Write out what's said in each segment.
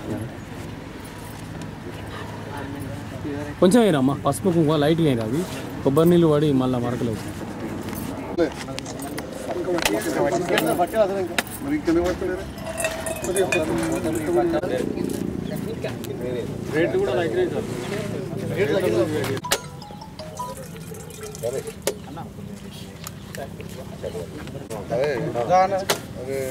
కొంచెం వేయరమ్మా పసుపు కుంకుమ లైట్గా వేయరు అవి కొబ్బరి నీళ్ళు పడి మళ్ళీ మరకలు అవుతాయి మరి ఇంకెందుకు పట్టలేరు రేట్ కూడా లైట్గా అదే అదే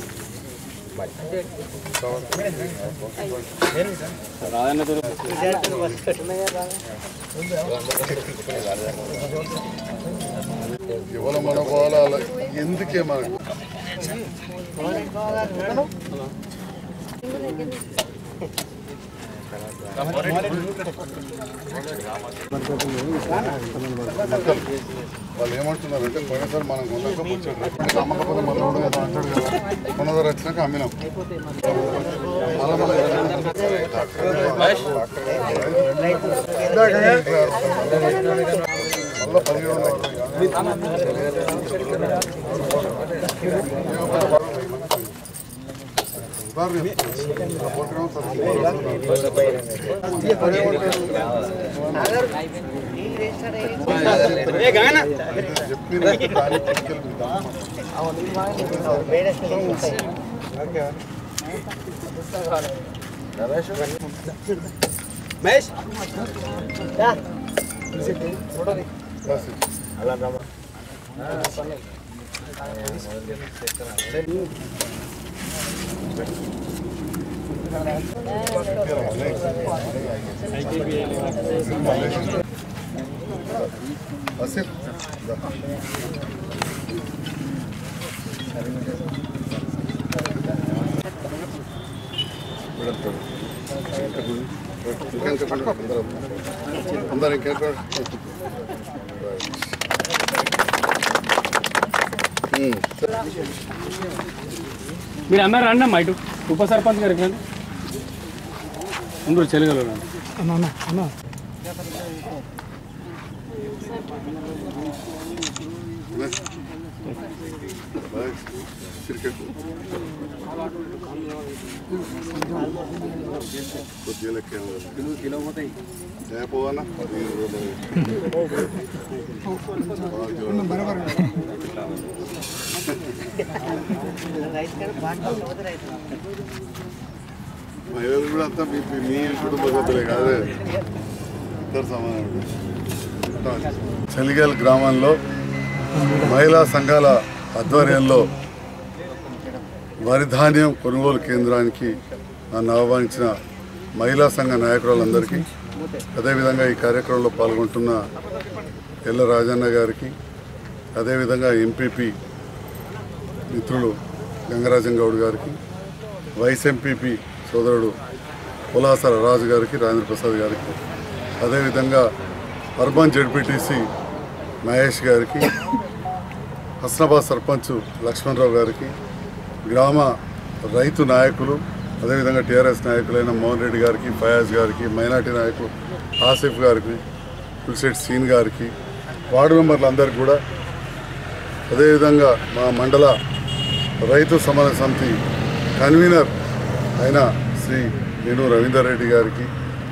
ఎవరి మనోభావాలు ఎందుకే మనకు వాళ్ళు ఏమంటున్నారు అంటే పోయినసారి మనం కొన్నాక వచ్చాడు అమ్మకపోతే మళ్ళీ కూడా ఏదో అంటాడు కదా కొన్నదారు వచ్చినాక అమ్మినాం మళ్ళా మళ్ళీ మళ్ళీ పదిహేడు చెప్పి దాన్ని తీసుకెళ్తాం ఆసిఫ్ దా. పెడతాడు. ఇంకా ఇంకా పట్టుకో. అందరూ. అందరూ ఇంకా ఇంకా. ఉమ్. మీరు అన్నారు రండి అమ్మా ఇటు ఉప సర్పంచ్ గారు రండి ముందు చెలుగలు రండి బాయ్. క్రికెట్ కొద్దిగా లెక్క కిలో పోతాయి పోవన్నా పదిహేను రోజులు మహిళలు కూడా అంతా మీ మీ- మీ కుటుంబ సభ్యులే కాదు ఇద్దరు సమానం చలిగల్ గ్రామంలో మహిళా సంఘాల ఆధ్వర్యంలో వరి ధాన్యం కొనుగోలు కేంద్రానికి నన్ను ఆహ్వానించిన మహిళా సంఘ నాయకురాలందరికీ అదేవిధంగా ఈ కార్యక్రమంలో పాల్గొంటున్న ఎల్ల రాజన్న గారికి అదేవిధంగా ఎంపీపీ మిత్రులు గంగరాజన్ గౌడ్ గారికి వైస్ ఎంపీపీ సోదరుడు పులాసర రాజు గారికి రాజేంద్ర ప్రసాద్ గారికి అదేవిధంగా అర్బన్ జడ్పీటీసీ మహేష్ గారికి హస్నాబాద్ సర్పంచ్ లక్ష్మణరావు గారికి గ్రామ రైతు నాయకులు అదేవిధంగా టీఆర్ఎస్ నాయకులైన మోహన్ రెడ్డి గారికి ఫయాజ్ గారికి మైనార్టీ నాయకులు ఆసిఫ్ గారికి పులిశెట్టి సీన్ గారికి వార్డు మెంబర్లు అందరికీ కూడా అదేవిధంగా మా మండల రైతు సమన్వయ సమితి కన్వీనర్ అయిన శ్రీ నేను రవీందర్ రెడ్డి గారికి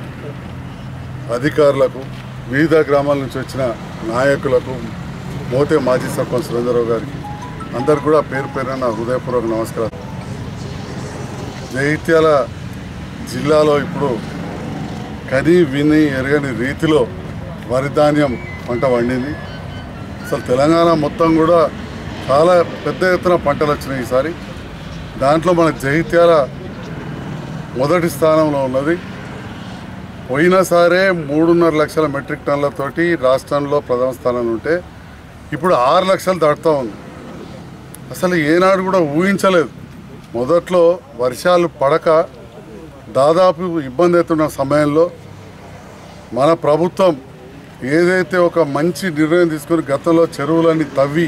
అధికారులకు వివిధ గ్రామాల నుంచి వచ్చిన నాయకులకు మోతే మాజీ సర్పంచ్ సురేంద్రరావు గారికి అందరు కూడా పేరు పేరున నా హృదయపూర్వక నమస్కారం జైత్యాల జిల్లాలో ఇప్పుడు కని విని ఎరగని రీతిలో వరి ధాన్యం పంట పండింది అసలు తెలంగాణ మొత్తం కూడా చాలా పెద్ద ఎత్తున పంటలు వచ్చినాయి ఈసారి దాంట్లో మన జైత్యాల మొదటి స్థానంలో ఉన్నది పోయినసారే మూడున్నర లక్షల మెట్రిక్ టన్నులతోటి రాష్ట్రంలో ప్రథమ స్థానంలో ఉంటే ఇప్పుడు ఆరు లక్షలు దాటుతూ ఉంది అసలు ఏనాడు కూడా ఊహించలేదు మొదట్లో వర్షాలు పడక దాదాపు ఇబ్బంది అవుతున్న సమయంలో మన ప్రభుత్వం ఏదైతే ఒక మంచి నిర్ణయం తీసుకుని గతంలో చెరువులన్నీ తవ్వి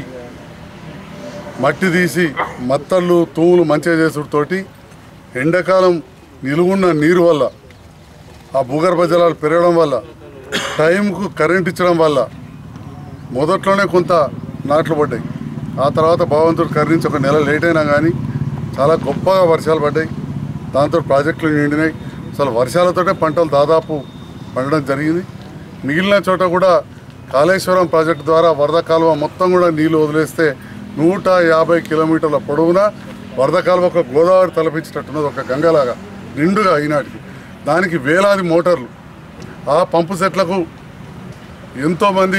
మట్టి తీసి మత్తళ్ళు తూములు మంచిగా చేసుడుతోటి ఎండాకాలం నిలువున్న నీరు వల్ల ఆ భూగర్భ జలాలు పెరగడం వల్ల టైంకు కరెంట్ ఇచ్చడం వల్ల మొదట్లోనే కొంత నాట్లు పడ్డాయి ఆ తర్వాత భగవంతుడు కరుణించి ఒక నెల లేట్ అయినా కానీ చాలా గొప్పగా వర్షాలు పడ్డాయి దాంతో ప్రాజెక్టులు నిండినాయి అసలు వర్షాలతోటే పంటలు దాదాపు పండడం జరిగింది మిగిలిన చోట కూడా కాళేశ్వరం ప్రాజెక్టు ద్వారా వరద కాలువ మొత్తం కూడా నీళ్లు వదిలేస్తే నూట యాభై కిలోమీటర్ల పొడవున వరద కాలువ ఒక గోదావరి తలపించేటట్టున్నది ఒక గంగలాగా నిండుగా ఈనాటికి దానికి వేలాది మోటార్లు ఆ పంపు సెట్లకు ఎంతోమంది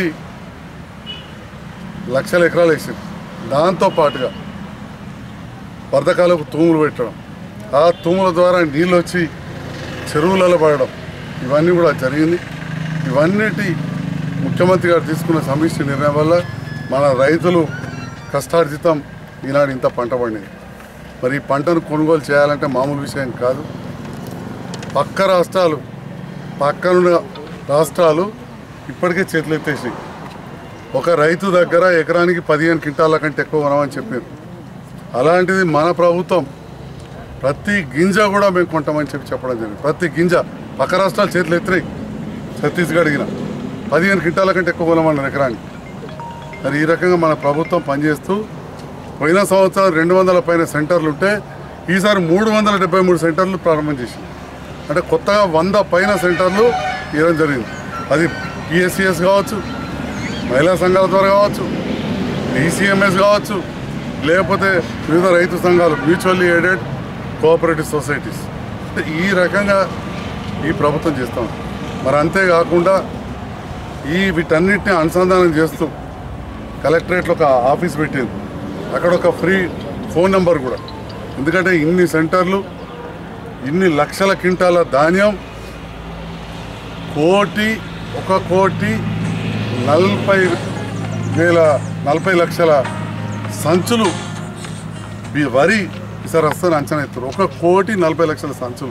లక్షల ఎకరాలు వేసింది దాంతో పాటుగా వరదకాలకు తూములు పెట్టడం ఆ తూముల ద్వారా నీళ్ళు వచ్చి చెరువులలో పడడం ఇవన్నీ కూడా జరిగింది ఇవన్నిటి ముఖ్యమంత్రి గారు తీసుకున్న సమిష్టి నిర్ణయం వల్ల మన రైతులు కష్టార్జితం ఈనాడు ఇంత పంట పండింది మరి ఈ పంటను కొనుగోలు చేయాలంటే మామూలు విషయం కాదు పక్క రాష్ట్రాలు పక్కనున్న రాష్ట్రాలు ఇప్పటికే చేతులు ఎత్తేసినాయి ఒక రైతు దగ్గర ఎకరానికి పదిహేను క్వింటాల కంటే ఎక్కువ కొనమని చెప్పారు అలాంటిది మన ప్రభుత్వం ప్రతి గింజ కూడా మేము కొంటామని చెప్పి చెప్పడం జరిగింది ప్రతి గింజ పక్క రాష్ట్రాలు చేతులు ఎత్తినాయి ఛత్తీస్గఢ్ గిన పదిహేను క్వింటాల కంటే ఎక్కువ కొనమన్నారు ఎకరానికి మరి ఈ రకంగా మన ప్రభుత్వం పనిచేస్తూ పోయిన సంవత్సరం రెండు వందల పైన సెంటర్లు ఉంటే ఈసారి మూడు వందల డెబ్బై మూడు సెంటర్లు ప్రారంభం చేసింది అంటే కొత్తగా వంద పైన సెంటర్లు ఇవ్వడం జరిగింది అది పిఎస్సిఎస్ కావచ్చు మహిళా సంఘాల ద్వారా కావచ్చు ఈసీఎంఎస్ కావచ్చు లేకపోతే వివిధ రైతు సంఘాలు మ్యూచువల్లీ ఎయిడెడ్ కోఆపరేటివ్ సొసైటీస్ అంటే ఈ రకంగా ఈ ప్రభుత్వం చేస్తాం మరి అంతేకాకుండా ఈ వీటన్నిటిని అనుసంధానం చేస్తూ కలెక్టరేట్లో ఒక ఆఫీస్ పెట్టింది అక్కడ ఒక ఫ్రీ ఫోన్ నెంబర్ కూడా ఎందుకంటే ఇన్ని సెంటర్లు ఇన్ని లక్షల క్వింటాల ధాన్యం కోటి ఒక కోటి నలభై వేల నలభై లక్షల సంచులు ఈ వరి ఈసారి వస్తాను అంచనా ఎత్తారు ఒక కోటి నలభై లక్షల సంచులు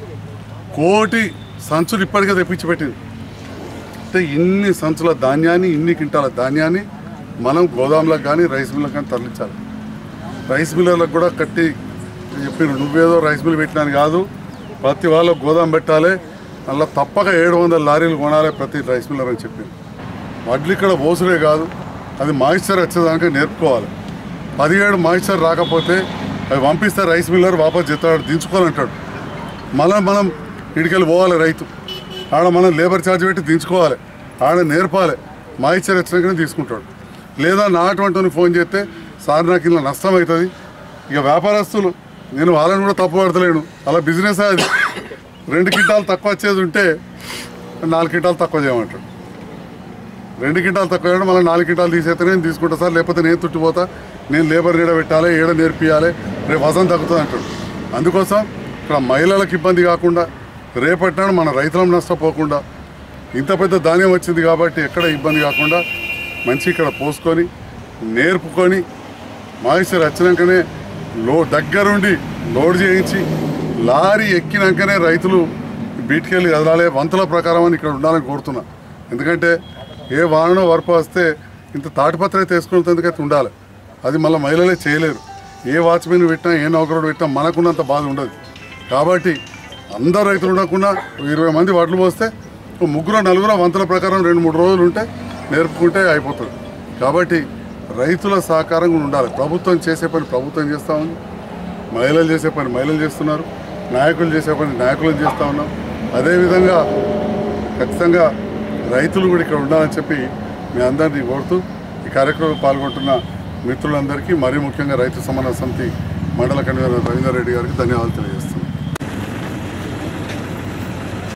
కోటి సంచులు ఇప్పటికే తెప్పించి పెట్టింది అంటే ఇన్ని సంచుల ధాన్యాన్ని ఇన్ని క్వింటాల ధాన్యాన్ని మనం గోదాంలకు కానీ రైస్ మిల్లకు కానీ తరలించాలి రైస్ మిల్లర్లకు కూడా కట్టి చెప్పిన నువ్వేదో రైస్ మిల్ పెట్టినాను కాదు ప్రతి వాళ్ళు గోదాం పెట్టాలి అలా తప్పక ఏడు వందల లారీలు కొనాలి ప్రతి రైస్ మిల్లర్ అని చెప్పింది వడ్లు ఇక్కడ పోసుడే కాదు అది మాయిశ్చర్ వచ్చేదానికి నేర్పుకోవాలి పదిహేడు మాయిశ్చర్ రాకపోతే అవి పంపిస్తే రైస్ మిల్లర్ వాపస్ చెప్తాడు దించుకోవాలంటాడు మళ్ళీ మనం ఇడికెళ్ళి పోవాలి రైతు ఆడ మనం లేబర్ ఛార్జ్ పెట్టి దించుకోవాలి ఆడ నేర్పాలి మాయిశ్చర్ వచ్చినాకనే తీసుకుంటాడు లేదా నా అటువంటి ఫోన్ చేస్తే సార్ నాకు ఇలా నష్టం అవుతుంది ఇక వ్యాపారస్తులు నేను వాళ్ళని కూడా తప్పు పడతలేను అలా బిజినెస్ అది రెండు క్వింటాలు తక్కువ వచ్చేది ఉంటే నాలుగు క్వింటాలు తక్కువ చేయమంటాడు రెండు క్వింటాలు తక్కువ చేయడం మళ్ళీ నాలుగు క్వింటాలు తీసేస్తే నేను తీసుకుంటా సార్ లేకపోతే నేను తుట్టిపోతా నేను లేబర్ నీడ పెట్టాలి ఏడ నేర్పియాలి రేపు వజన్ తగ్గుతుంది అంటాడు అందుకోసం ఇక్కడ మహిళలకు ఇబ్బంది కాకుండా రేపటి నాడు మన రైతులం నష్టపోకుండా ఇంత పెద్ద ధాన్యం వచ్చింది కాబట్టి ఎక్కడ ఇబ్బంది కాకుండా మంచి ఇక్కడ పోసుకొని నేర్పుకొని మాయిశ్చర్ వచ్చినాకనే లో దగ్గరుండి లోడ్ చేయించి లారీ ఎక్కినాకనే రైతులు బీటికెళ్ళి కదలాలి వంతుల ప్రకారం అని ఇక్కడ ఉండాలని కోరుతున్నా ఎందుకంటే ఏ వాహనం వరపు వస్తే ఇంత తాటిపత్ర తీసుకున్నంత ఎందుకైతే ఉండాలి అది మళ్ళీ మహిళలే చేయలేరు ఏ వాచ్మెన్ పెట్టినా ఏ నౌకరుడు పెట్టినా మనకున్నంత బాధ ఉండదు కాబట్టి అందరు రైతులు ఉండకుండా ఇరవై మంది వడ్లు పోస్తే ఓ ముగ్గురు నలుగురు వంతుల ప్రకారం రెండు మూడు రోజులు ఉంటే నేర్పుకుంటే అయిపోతుంది కాబట్టి రైతుల సహకారం కూడా ఉండాలి ప్రభుత్వం చేసే పని ప్రభుత్వం చేస్తూ ఉంది మహిళలు చేసే పని మహిళలు చేస్తున్నారు నాయకులు చేసే పని నాయకులు చేస్తూ ఉన్నాం అదేవిధంగా ఖచ్చితంగా రైతులు కూడా ఇక్కడ ఉండాలని చెప్పి మీ అందరినీ కోరుతూ ఈ కార్యక్రమంలో పాల్గొంటున్న మిత్రులందరికీ మరీ ముఖ్యంగా రైతు సమన్వయ సమితి మండల కన్వీనర్ రవీందర్ రెడ్డి గారికి ధన్యవాదాలు తెలియజేస్తాను